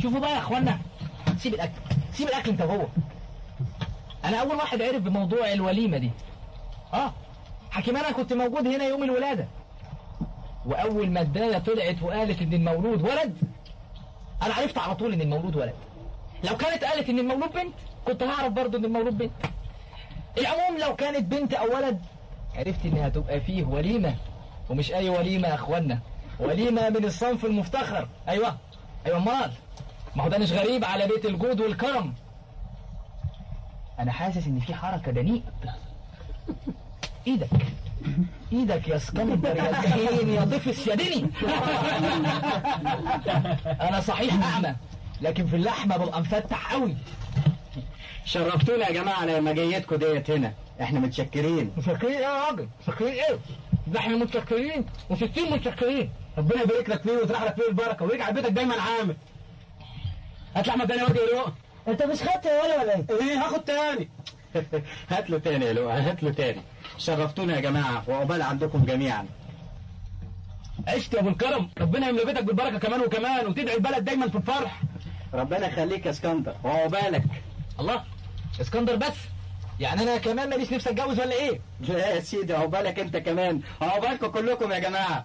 شوفوا بقى يا اخوانا سيب الاكل سيب الاكل انت وهو انا اول واحد عرف بموضوع الوليمه دي اه حكيم انا كنت موجود هنا يوم الولاده واول ما الدايه طلعت وقالت ان المولود ولد انا عرفت على طول ان المولود ولد لو كانت قالت ان المولود بنت كنت هعرف برضه ان المولود بنت العموم لو كانت بنت او ولد عرفت ان هتبقى فيه وليمه ومش اي وليمه يا اخوانا وليمه من الصنف المفتخر ايوه ايوه امال ما هو ده مش غريب على بيت الجود والكرم انا حاسس ان في حركه دنيئه ايدك ايدك يا اسكندر يا زهين يا ضفس يا دني انا صحيح اعمى لكن في اللحمه ببقى مفتح قوي شرفتونا يا جماعة لما جيتكم ديت هنا احنا متشكرين متشكرين ايه يا راجل متشكرين ايه ده احنا متشكرين وستين متشكرين ربنا يبارك لك فيه ويزرع لك فيه البركة ويجعل بيتك دايما عامر هات لحمة تاني وادي يا لؤى انت مش خدت ولا ولا ايه ايه هاخد تاني هات له تاني يا لؤى هات له تاني شرفتونا يا جماعة وعقبال عندكم جميعا عشت يا ابو الكرم ربنا يملى بيتك بالبركة كمان وكمان وتدعي البلد دايما في الفرح ربنا يخليك يا اسكندر وعقبالك الله اسكندر بس يعني انا كمان ماليش نفسي اتجوز ولا ايه لا يا سيدي عقبالك انت كمان عقبالكم كلكم يا جماعة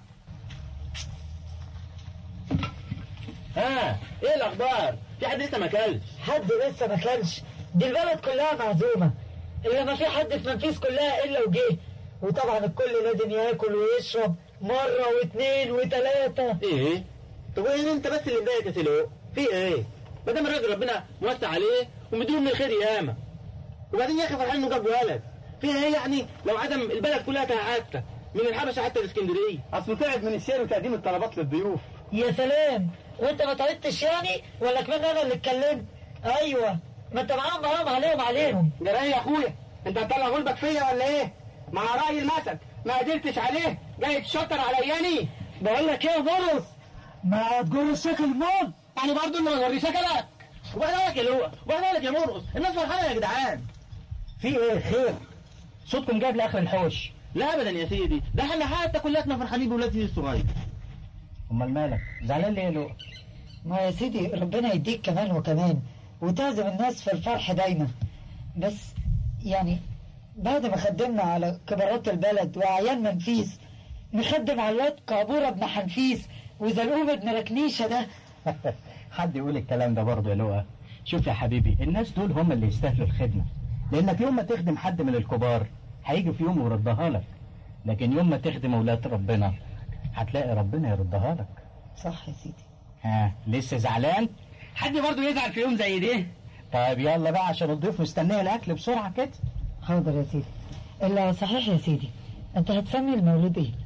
ها ايه الاخبار في حد لسه ما كلش حد لسه ما كانش دي البلد كلها معزومة إلا ما في حد في منفيس كلها إلا وجه وطبعا الكل لازم ياكل ويشرب مرة واثنين وثلاثة ايه طب وايه انت بس اللي مضايق يا سلو في ايه ما دام الراجل ربنا موسع عليه ومديله من الخير ياما وبعدين يا اخي فرحان انه جاب ولد فيها ايه يعني لو عدم البلد كلها تعبت من الحبشه حتى الاسكندريه اصله تعب من السير وتقديم الطلبات للضيوف يا سلام وانت ما تعبتش يعني ولا كمان انا اللي اتكلمت ايوه ما انت معاهم معاهم عليهم عليهم جراي يا اخويا انت هتطلع غلبك فيا ولا ايه مع راي المثل ما قدرتش عليه جاي تشطر علياني بقول لك ايه يا مرس ما تقول الشكل الموت يعني برضه اللي ما يوري شكلك وبعدين لك يا لؤى وبعدين لك يا مرقص الناس فرحانه يا جدعان في ايه خير صوتكم جايب لاخر الحوش لا ابدا يا سيدي ده احنا حتى كلنا فرحانين بولادي الصغير امال مالك زعلان ليه يا لؤى ما يا سيدي ربنا يديك كمان وكمان وتعزم الناس في الفرح دايما بس يعني بعد ما خدمنا على كبارات البلد وأعيان منفيس نخدم على الواد كعبورة ابن حنفيس وزلقوم ابن ركنيشة ده حد يقول الكلام ده برضه يا لؤى شوف يا حبيبي الناس دول هم اللي يستاهلوا الخدمة لأنك يوم ما تخدم حد من الكبار هيجي في يوم ويردها لك لكن يوم ما تخدم أولاد ربنا هتلاقي ربنا يردها لك صح يا سيدي ها لسه زعلان حد برضه يزعل في يوم زي ده طيب يلا بقى عشان الضيوف مستنيه الاكل بسرعه كده حاضر يا سيدي إلا صحيح يا سيدي أنت هتسمي المولود إيه؟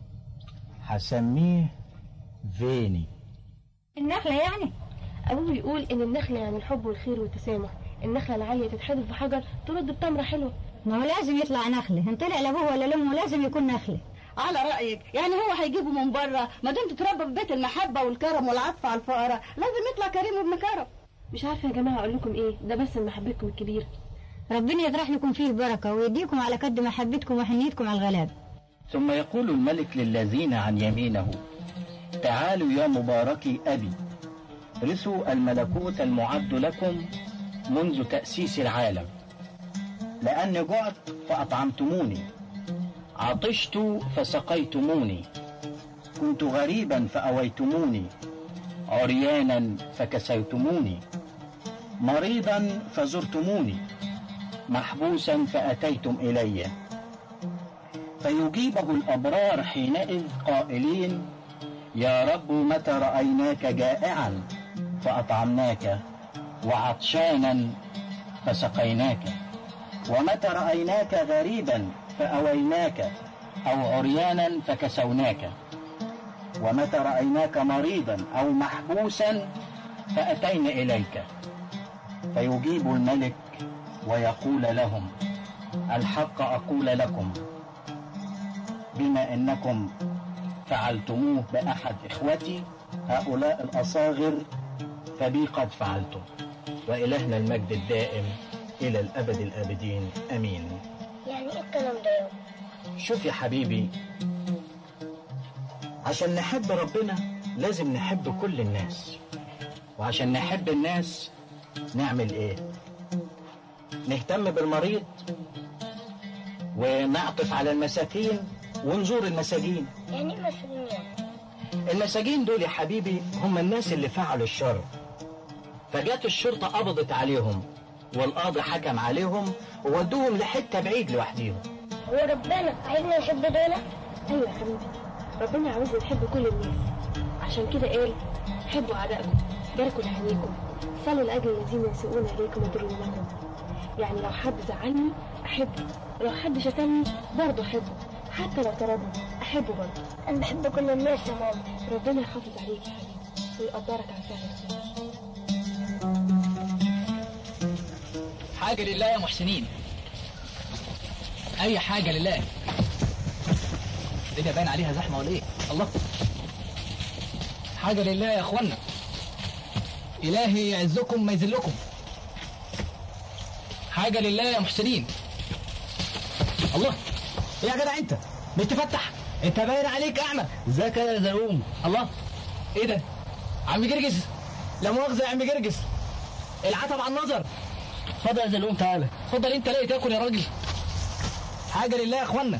هسميه فيني النخلة يعني أبوه بيقول إن النخلة يعني الحب والخير والتسامح النخلة العالية تتحدف بحجر ترد بتمرة حلوة ما هو لازم يطلع نخلة ان طلع لابوه ولا لامه لازم يكون نخلة على رأيك يعني هو هيجيبه من بره ما دام تتربى في بيت المحبة والكرم والعطف على الفقراء لازم يطلع كريم وابن كرم مش عارفة يا جماعة أقول لكم إيه ده بس محبتكم الكبيرة ربنا يطرح لكم فيه البركة ويديكم على قد محبتكم وحنيتكم على الغلاب ثم يقول الملك للذين عن يمينه تعالوا يا مباركي أبي رثوا الملكوت المعد لكم منذ تأسيس العالم لأني جعت فأطعمتموني عطشت فسقيتموني كنت غريبا فأويتموني عريانا فكسيتموني مريضا فزرتموني محبوسا فأتيتم إلي فيجيبه الأبرار حينئذ قائلين يا رب متى رأيناك جائعا فأطعمناك وعطشانا فسقيناك ومتى رأيناك غريبا فأويناك أو عريانا فكسوناك ومتى رأيناك مريضا أو محبوسا فأتينا إليك فيجيب الملك ويقول لهم الحق أقول لكم بما أنكم فعلتموه بأحد إخوتي هؤلاء الأصاغر فبي قد فعلتم وإلهنا المجد الدائم إلى الأبد الآبدين أمين يعني ايه الكلام ده يابا شوف يا حبيبي عشان نحب ربنا لازم نحب كل الناس وعشان نحب الناس نعمل ايه نهتم بالمريض ونعطف على المساكين ونزور المساجين يعني ايه مسؤولين يعني المساجين دول يا حبيبي هم الناس اللي فعلوا الشر فجت الشرطة قبضت عليهم والقاضي حكم عليهم وودوهم لحتة بعيد لوحديهم هو ربنا عايزنا نحب دول ايوه يا حبيبي ربنا عاوزنا نحب كل الناس عشان كده قال حبوا اعدائكم باركوا لحميكم صلوا لاجل الذين يسيئون اليكم ويضرونكم يعني لو حد زعلني احبه لو حد شتمني برضه احبه حتى لو طردني احبه برضه انا بحب كل الناس يا ماما ربنا يحافظ عليك يا حبيبي ويقدرك على فعلك حاجة لله يا محسنين أي حاجة لله الدنيا باين عليها زحمة ولا إيه؟ الله حاجة لله يا إخوانا إلهي يعزكم ما يذلكم حاجة لله يا محسنين الله إيه يا جدع أنت؟ مش تفتح أنت باين عليك أعمى ازيك يا زلوم الله إيه ده؟ عم جرجس لا مؤاخذة يا عم جرجس العتب على النظر اتفضل يا زلوم تعالى اتفضل انت ليه تاكل يا راجل حاجه لله يا اخوانا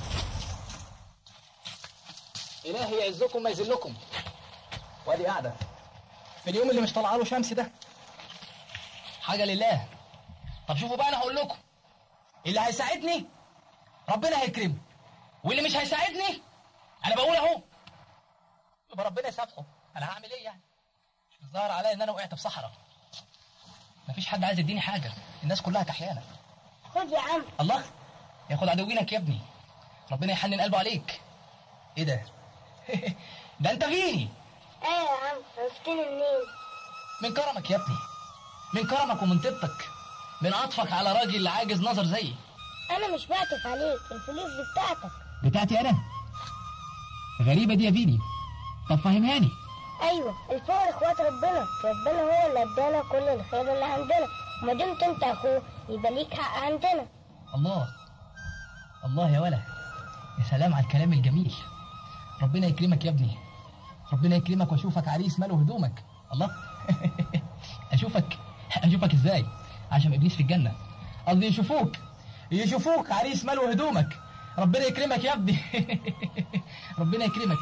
الهي يعزكم ما يذلكم وادي قاعده في اليوم اللي مش طالعه له شمس ده حاجه لله طب شوفوا بقى انا هقول لكم اللي هيساعدني ربنا هيكرمه واللي مش هيساعدني انا بقول اهو يبقى ربنا يسامحه انا هعمل ايه يعني مش الظاهر عليا ان انا وقعت في صحراء مفيش حد عايز يديني حاجه الناس كلها كحيانه خد يا عم الله ياخد عدوينك يا ابني ربنا يحنن قلبه عليك ايه ده ده انت فيني ايه يا عم عرفتني منين من كرمك يا ابني من كرمك ومن طيبتك من عطفك على راجل عاجز نظر زيي انا مش بعطف عليك الفلوس دي بتاعتك بتاعتي انا غريبه دي يا فيني طب فهمهاني ايوه الفقر اخوات ربنا ربنا هو اللي ادانا كل الخير اللي عندنا وما دمت انت اخوه يبقى ليك حق عندنا الله الله يا ولا يا سلام على الكلام الجميل ربنا يكرمك يا ابني ربنا يكرمك واشوفك عريس ماله هدومك الله اشوفك اشوفك ازاي عشان ابليس في الجنه قصدي يشوفوك يشوفوك عريس ماله هدومك ربنا يكرمك يا ابني ربنا يكرمك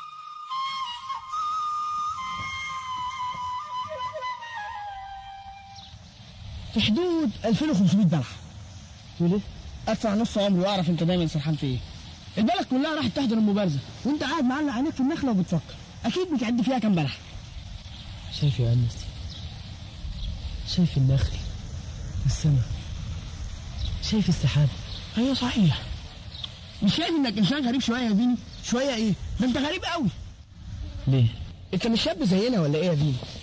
في حدود 2500 بلح تقول ايه؟ ادفع نص عمري واعرف انت دايما سرحان في ايه البلد كلها راحت تحضر المبارزه وانت قاعد معلق عينيك في النخله وبتفكر اكيد بتعد فيها كام بلح شايف يا أنس شايف النخل السماء شايف السحاب ايوه صحيح مش شايف انك انسان غريب شويه يا بيني شويه ايه ده انت غريب قوي ليه انت مش شاب زينا ولا ايه يا بيني